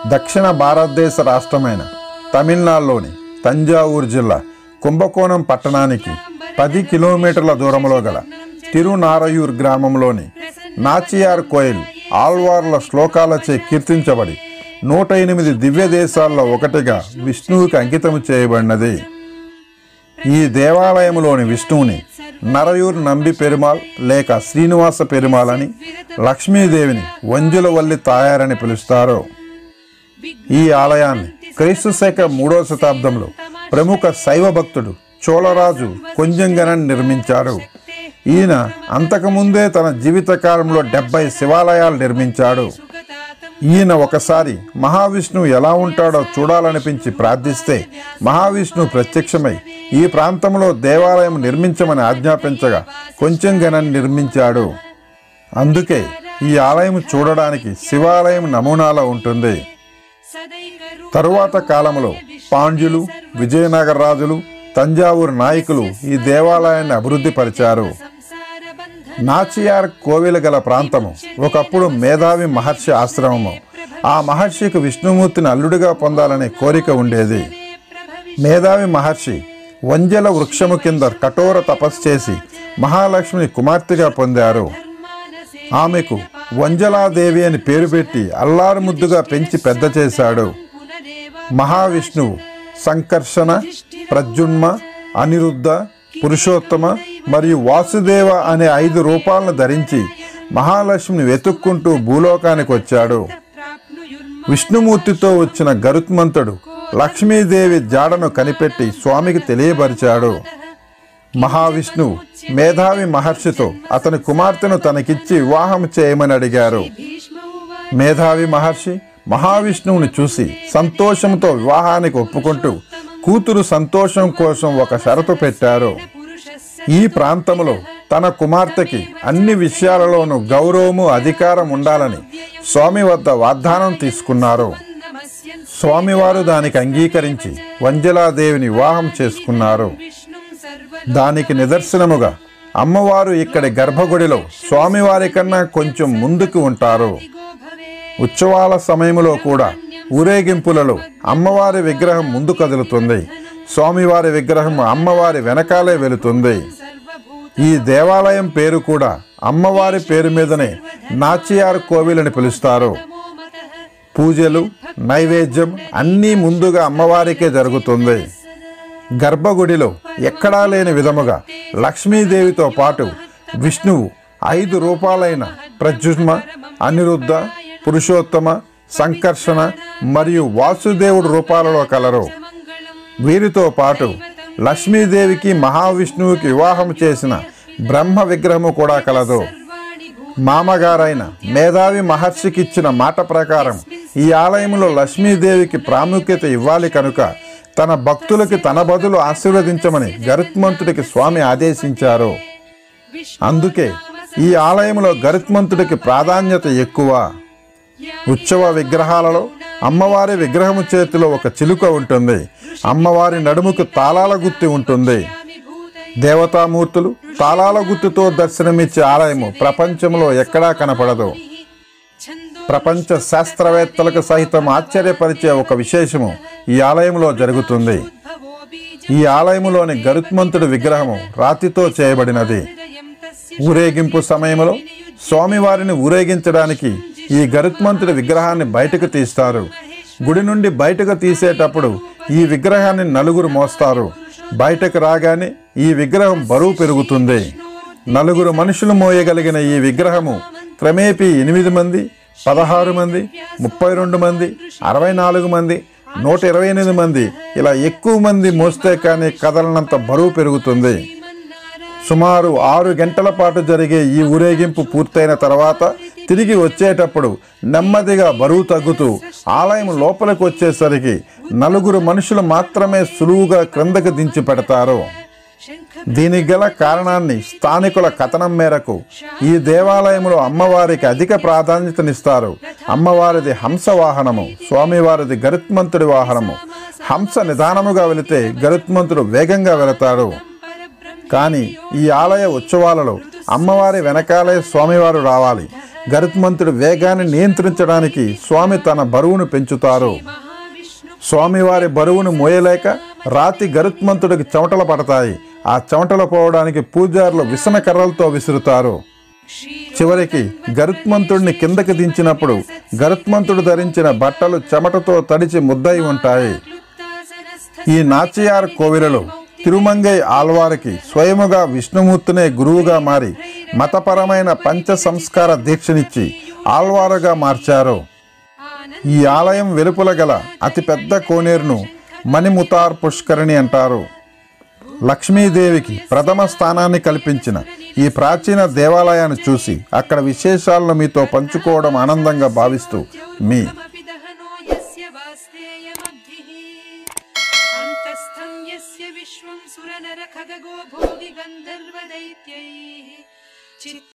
దక్షిణ భారతదేశ రాష్ట్రమైన తమిళనాడులోని తంజావూరు జిల్లా కుంభకోణం పట్టణానికి పది కిలోమీటర్ల దూరంలో గల తిరునారయూర్ గ్రామంలోని నాచియార్ కోయిల్ ఆల్వార్ల శ్లోకాలచే కీర్తించబడి నూట ఎనిమిది దివ్య దేశాల్లో ఒకటిగా విష్ణువుకి అంకితం చేయబడినది ఈ దేవాలయంలోని విష్ణువుని నరయూర్ నంబి పెరుమాల్ లేక శ్రీనివాస పెరుమాల్ అని లక్ష్మీదేవిని వంజులవల్లి తాయారని పిలుస్తారు ఈ ఆలయాన్ని క్రీస్తు శక మూడవ శతాబ్దంలో ప్రముఖ శైవ భక్తుడు చోళరాజు కొంజంగనన్ నిర్మించాడు ఈయన అంతకుముందే తన జీవితకాలంలో డెబ్బై శివాలయాలు నిర్మించాడు ఈయన ఒకసారి మహావిష్ణువు ఎలా ఉంటాడో చూడాలనిపించి ప్రార్థిస్తే మహావిష్ణువు ప్రత్యక్షమై ఈ ప్రాంతంలో దేవాలయం నిర్మించమని ఆజ్ఞాపించగా కొంచెం గణం నిర్మించాడు అందుకే ఈ ఆలయం చూడడానికి శివాలయం నమూనాలో ఉంటుంది తరువాత కాలంలో పాండ్యులు విజయనగర రాజులు తంజావూరు నాయకులు ఈ దేవాలయాన్ని అభివృద్ధి పరిచారు నాచియార్ కోవిల గల ప్రాంతము ఒకప్పుడు మేధావి మహర్షి ఆశ్రమము ఆ మహర్షికి విష్ణుమూర్తిని అల్లుడిగా పొందాలనే కోరిక ఉండేది మేధావి మహర్షి వంజల వృక్షము కింద కఠోర తపస్సు చేసి మహాలక్ష్మిని కుమార్తెగా పొందారు ఆమెకు వంజలాదేవి అని పేరు పెట్టి అల్లారు ముద్దుగా పెంచి పెద్ద చేశాడు మహావిష్ణువు సంకర్షణ ప్రద్యున్మ అనిరుద్ధ పురుషోత్తమ మరియు వాసుదేవ అనే ఐదు రూపాలను ధరించి మహాలక్ష్మిని వెతుక్కుంటూ భూలోకానికి వచ్చాడు విష్ణుమూర్తితో వచ్చిన గరుత్మంతుడు లక్ష్మీదేవి జాడను కనిపెట్టి స్వామికి తెలియపరిచాడు మహావిష్ణువు మేధావి మహర్షితో అతని కుమార్తెను తనకిచ్చి వివాహం చేయమని అడిగారు మేధావి మహర్షి మహావిష్ణువుని చూసి సంతోషంతో వివాహానికి ఒప్పుకుంటూ కూతురు సంతోషం కోసం ఒక షరతు పెట్టారు ఈ ప్రాంతంలో తన కుమార్తెకి అన్ని విషయాలలోనూ గౌరవము అధికారం ఉండాలని స్వామి వద్ద వాగ్దానం తీసుకున్నారు స్వామివారు దానికి అంగీకరించి వంజలాదేవిని వివాహం చేసుకున్నారు దానికి నిదర్శనముగా అమ్మవారు ఇక్కడి గర్భగుడిలో స్వామివారి కన్నా కొంచెం ముందుకు ఉంటారు ఉత్సవాల సమయంలో కూడా ఊరేగింపులలో అమ్మవారి విగ్రహం ముందు కదులుతుంది స్వామివారి విగ్రహం అమ్మవారి వెనకాలే వెళుతుంది ఈ దేవాలయం పేరు కూడా అమ్మవారి పేరు మీదనే నాచియార్ కోవిల్ అని పిలుస్తారు పూజలు నైవేద్యం అన్నీ ముందుగా అమ్మవారికే జరుగుతుంది గర్భగుడిలో ఎక్కడా లేని విధముగా లక్ష్మీదేవితో పాటు విష్ణువు ఐదు రూపాలైన ప్రద్యుమ్న అనిరుద్ధ పురుషోత్తమ సంకర్షణ మరియు వాసుదేవుడు రూపాలలో కలరు వీరితో పాటు లక్ష్మీదేవికి మహావిష్ణువుకి వివాహం చేసిన బ్రహ్మ విగ్రహము కూడా కలదు మామగారైన మేధావి మహర్షికి ఇచ్చిన మాట ప్రకారం ఈ ఆలయంలో లక్ష్మీదేవికి ప్రాముఖ్యత ఇవ్వాలి కనుక తన భక్తులకి తన బదులు ఆశీర్వదించమని గరుత్మంతుడికి స్వామి ఆదేశించారు అందుకే ఈ ఆలయంలో గరుత్మంతుడికి ప్రాధాన్యత ఎక్కువ ఉత్సవ విగ్రహాలలో అమ్మవారి విగ్రహము చేతిలో ఒక చిలుక ఉంటుంది అమ్మవారి నడుముకు తాళాల గుత్తి ఉంటుంది దేవతామూర్తులు తాళాల గుత్తితో దర్శనమిచ్చే ఆలయము ప్రపంచంలో ఎక్కడా కనపడదు ప్రపంచ శాస్త్రవేత్తలకు సహితం ఆశ్చర్యపరిచే ఒక విశేషము ఈ ఆలయంలో జరుగుతుంది ఈ ఆలయములోని గరుత్మంతుడి విగ్రహము రాతితో చేయబడినది ఊరేగింపు సమయంలో స్వామివారిని ఊరేగించడానికి ఈ గరుత్మంతుడి విగ్రహాన్ని బయటకు తీస్తారు గుడి నుండి బయటకు తీసేటప్పుడు ఈ విగ్రహాన్ని నలుగురు మోస్తారు బయటకు రాగానే ఈ విగ్రహం బరువు పెరుగుతుంది నలుగురు మనుషులు మోయగలిగిన ఈ విగ్రహము క్రమేపీ ఎనిమిది మంది పదహారు మంది ముప్పై రెండు మంది అరవై నాలుగు మంది నూట ఇరవై ఎనిమిది మంది ఇలా ఎక్కువ మంది మోస్తే కానీ కదలనంత బరువు పెరుగుతుంది సుమారు ఆరు గంటల పాటు జరిగే ఈ ఊరేగింపు పూర్తయిన తర్వాత తిరిగి వచ్చేటప్పుడు నెమ్మదిగా బరువు తగ్గుతూ ఆలయం లోపలికి వచ్చేసరికి నలుగురు మనుషులు మాత్రమే సులువుగా క్రిందకు దించి పెడతారు దీనికి గల కారణాన్ని స్థానికుల కథనం మేరకు ఈ దేవాలయంలో అమ్మవారికి అధిక ప్రాధాన్యతనిస్తారు అమ్మవారిది హంస వాహనము స్వామివారిది గరుత్మంతుడి వాహనము హంస నిదానముగా వెళితే గరుత్మంతుడు వేగంగా వెళతాడు కానీ ఈ ఆలయ ఉత్సవాలలో అమ్మవారి వెనకాలే స్వామివారు రావాలి గరుత్మంతుడి వేగాన్ని నియంత్రించడానికి స్వామి తన బరువును పెంచుతారు స్వామివారి బరువును మోయలేక రాతి గరుత్మంతుడికి చెమటలు పడతాయి ఆ చెమటలు పోవడానికి పూజారులు విసన కర్రలతో విసురుతారు చివరికి గరుత్మంతుడిని కిందకి దించినప్పుడు గరుత్మంతుడు ధరించిన బట్టలు చెమటతో తడిచి ముద్దయి ఉంటాయి ఈ నాచియార్ కోవిలలో తిరుమంగై ఆల్వారికి స్వయముగా విష్ణుమూర్తినే గురువుగా మారి మతపరమైన పంచ సంస్కార దీక్షనిచ్చి ఆల్వారుగా మార్చారు ఈ ఆలయం వెలుపల గల అతిపెద్ద కోనేరును మణిముతార్ పుష్కరిణి అంటారు లక్ష్మీదేవికి ప్రథమ స్థానాన్ని కల్పించిన ఈ ప్రాచీన దేవాలయాన్ని చూసి అక్కడ విశేషాలను మీతో పంచుకోవడం ఆనందంగా భావిస్తూ మీ